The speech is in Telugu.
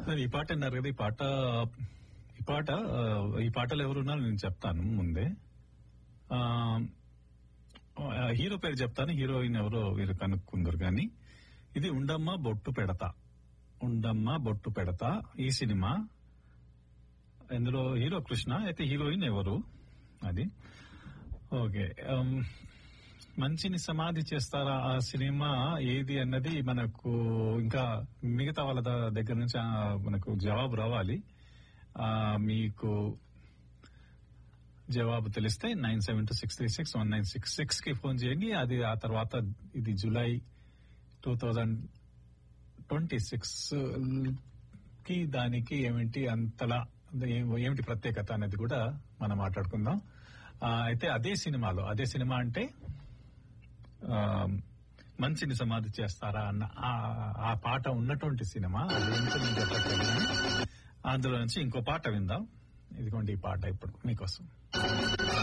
మరి ఈ పాట అన్నారు కదా ఈ పాట ఈ పాట ఆ, ఈ పాటలో ఎవరున్నారో నేను చెప్తాను ముందే ఆ, ఆ, హీరో పేరు చెప్తాను హీరోయిన్ ఎవరో వీరు కనుక్కుందరు కానీ ఇది ఉండమ్మ బొట్టు పెడతా ఉండమ్మ బొట్టు పెడతా ఈ సినిమా ఇందులో హీరో కృష్ణ అయితే హీరోయిన్ ఎవరు అది ఓకే ఆమ్, మంచిని సమాధి చేస్తారా ఆ సినిమా ఏది అన్నది మనకు ఇంకా మిగతా వాళ్ళ ద- దగ్గర నుంచి ఆ మనకు జవాబు రావాలి ఆ, మీకు జవాబు తెలిస్తే nine seven two six three six one nine six six కి ఫోన్ చేయండి అది ఆ తర్వాత ఇది July two thousand twenty six కి దానికి ఏమిటి అంతలా ఏ- ఏమిటి ప్రత్యేకత అనేది కూడా మనం మాట్లాడుకుందాం ఆ, అయితే అదే సినిమాలో అదే సినిమా అంటే ఆ, మంచిని సమాధి చేస్తారా అన్న ఆ- ఆ పాట ఉన్నటువంటి సినిమా అదేంటో నేను చెప్పట్లేదు కానీ అందులో నుంచి ఇంకో పాట విందాం ఇదిగోండి ఈ పాట ఇప్పుడు మీకోసం